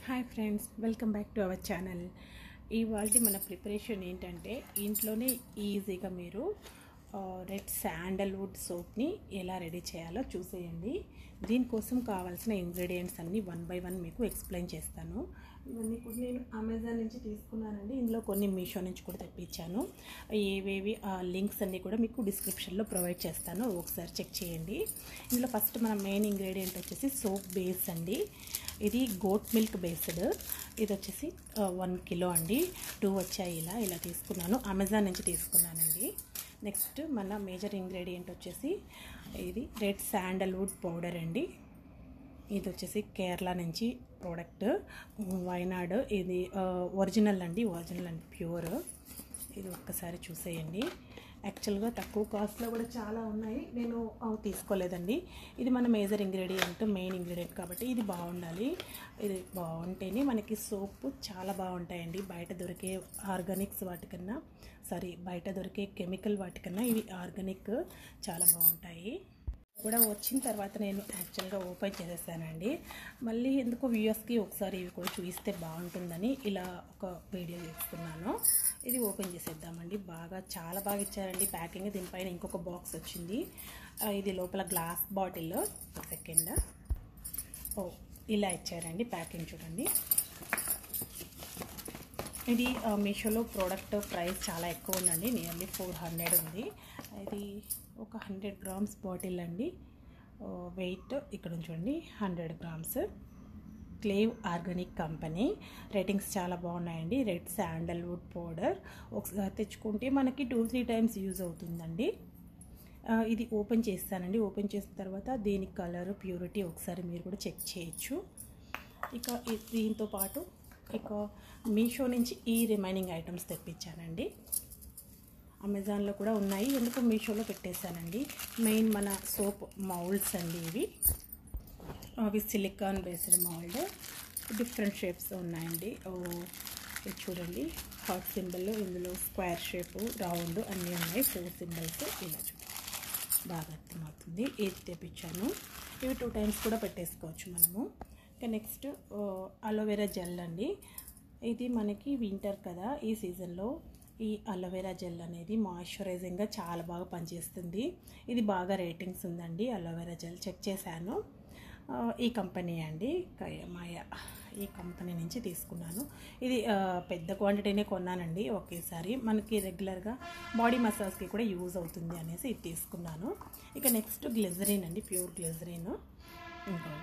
hi friends welcome back to our channel ఇవాళ మన preparation ఏంటంటే ఇంట్లోనే ఈజీగా మీరు రెడ్ శాండల్వుడ్ సోప్ని ఎలా రెడీ చేయాలో చూసేయండి దీనికోసం కావాల్సిన ఇంగ్రీడియంట్స్ అన్నీ వన్ బై వన్ మీకు ఎక్స్ప్లెయిన్ చేస్తాను ఇవన్నీ కూడా నేను అమెజాన్ నుంచి తీసుకున్నానండి ఇందులో కొన్ని మీషో నుంచి కూడా తెప్పించాను ఏవేవి ఆ లింక్స్ అన్నీ కూడా మీకు డిస్క్రిప్షన్లో ప్రొవైడ్ చేస్తాను ఒకసారి చెక్ చేయండి ఇందులో ఫస్ట్ మన మెయిన్ ఇంగ్రీడియంట్ వచ్చేసి సోప్ బేస్ అండి ఇది గోట్ మిల్క్ బేస్డ్ ఇది వచ్చేసి వన్ కిలో అండి టూ వచ్చాయి ఇలా ఇలా తీసుకున్నాను అమెజాన్ నుంచి తీసుకున్నానండి నెక్స్ట్ మన మేజర్ ఇంగ్రీడియంట్ వచ్చేసి ఇది రెడ్ శాండల్వుడ్ పౌడర్ అండి ఇది వచ్చేసి కేరళ నుంచి ప్రోడక్ట్ వైనాడ్ ఇది ఒరిజినల్ అండి ఒరిజినల్ అండి ప్యూర్ ఇది ఒక్కసారి చూసేయండి యాక్చువల్గా తక్కువ కాస్ట్లో కూడా చాలా ఉన్నాయి నేను అవి తీసుకోలేదండి ఇది మన మేజర్ ఇంగ్రీడియంట్ మెయిన్ ఇంగ్రీడియంట్ కాబట్టి ఇది బాగుండాలి ఇది బాగుంటేనే మనకి సోప్ చాలా బాగుంటాయండి బయట దొరికే ఆర్గానిక్స్ వాటికన్నా సారీ బయట దొరికే కెమికల్ వాటికన్నా ఇవి ఆర్గానిక్ చాలా బాగుంటాయి కూడా వచ్చిన తర్వాత నేను యాక్చువల్గా ఓపెన్ చేసేసానండి మళ్ళీ ఎందుకో వ్యూయర్స్కి ఒకసారి ఇవి కూడా చూపిస్తే బాగుంటుందని ఇలా ఒక వీడియో తీసుకున్నాను ఇది ఓపెన్ చేసేద్దామండి బాగా చాలా బాగా ఇచ్చారండి ప్యాకింగ్ దీనిపైన ఇంకొక బాక్స్ వచ్చింది ఇది లోపల గ్లాస్ బాటిల్ సెకండ్ ఓ ఇలా ఇచ్చారండి ప్యాకింగ్ చూడండి ఇది మీషోలో ప్రోడక్ట్ ప్రైస్ చాలా ఎక్కువ ఉందండి నియర్లీ ఫోర్ హండ్రెడ్ ఉంది ఇది ఒక హండ్రెడ్ గ్రామ్స్ బాటిల్ అండి వెయిట్ ఇక్కడ చూడండి హండ్రెడ్ గ్రామ్స్ క్లేవ్ ఆర్గానిక్ కంపెనీ రేటింగ్స్ చాలా బాగున్నాయండి రెడ్ శాండల్వుడ్ పౌడర్ ఒకసారి తెచ్చుకుంటే మనకి టూ త్రీ టైమ్స్ యూజ్ అవుతుందండి ఇది ఓపెన్ చేస్తానండి ఓపెన్ చేసిన తర్వాత దీని కలర్ ప్యూరిటీ ఒకసారి మీరు కూడా చెక్ చేయొచ్చు ఇక దీంతో పాటు ఇక మీషో నుంచి ఈ రిమైనింగ్ ఐటమ్స్ తెప్పించానండి అమెజాన్లో కూడా ఉన్నాయి ఎందుకు మీషోలో పెట్టేశానండి మెయిన్ మన సోప్ మౌల్డ్స్ అండి ఇవి అవి silicone based mould different shapes ఉన్నాయండి ఇది చూడండి హాట్ సింబల్ ఇందులో స్క్వేర్ షేపు రౌండ్ అన్నీ ఉన్నాయి ఫోర్ సింబల్స్ ఇలా చూడండి బాగా అర్థమవుతుంది ఇది తెప్పించాను ఇవి టూ టైమ్స్ కూడా పెట్టేసుకోవచ్చు మనము ఇంకా నెక్స్ట్ అలోవెరా జెల్ అండి ఇది మనకి వింటర్ కదా ఈ సీజన్లో ఈ అలోవెరా జెల్ అనేది మాయిశ్చరైజింగ్గా చాలా బాగా పనిచేస్తుంది ఇది బాగా రేటింగ్స్ ఉందండి అలోవెరా జెల్ చెక్ చేశాను ఈ కంపెనీ అండి మాయ ఈ కంపెనీ నుంచి తీసుకున్నాను ఇది పెద్ద క్వాంటిటీనే కొన్నానండి ఒకేసారి మనకి రెగ్యులర్గా బాడీ మసాజ్కి కూడా యూజ్ అవుతుంది అనేసి ఇది తీసుకున్నాను ఇక నెక్స్ట్ గ్లిజరిన్ అండి ప్యూర్ గ్లిజరిన్ ఇంకోండి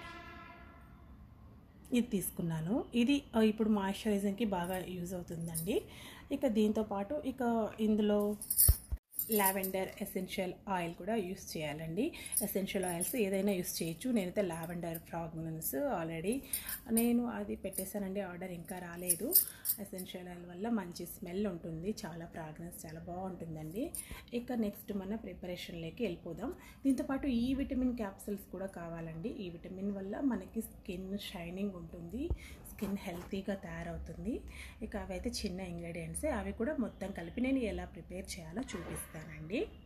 ఇది తీసుకున్నాను ఇది ఇప్పుడు మాయిశ్చరైజింగ్కి బాగా యూజ్ అవుతుందండి ఇక దీంతో పాటు ఇక ఇందులో లావెండర్ ఎసెన్షియల్ ఆయిల్ కూడా యూస్ చేయాలండి ఎసెన్షియల్ ఆయిల్స్ ఏదైనా యూస్ చేయొచ్చు నేనైతే లావెండర్ ఫ్రాగ్రెన్స్ ఆల్రెడీ నేను అది పెట్టేశానండి ఆర్డర్ ఇంకా రాలేదు ఎసెన్షియల్ ఆయిల్ వల్ల మంచి స్మెల్ ఉంటుంది చాలా ఫ్రాగ్రెన్స్ చాలా బాగుంటుందండి ఇక నెక్స్ట్ మన ప్రిపరేషన్లోకి వెళ్ళిపోదాం దీంతోపాటు ఈ విటమిన్ క్యాప్సిల్స్ కూడా కావాలండి ఈ విటమిన్ వల్ల మనకి స్కిన్ షైనింగ్ ఉంటుంది స్కిన్ హెల్తీగా తయారవుతుంది ఇక అవైతే చిన్న ఇంగ్రీడియంట్సే అవి కూడా మొత్తం కలిపి నేను ఎలా ప్రిపేర్ చేయాలో చూపిస్తానండి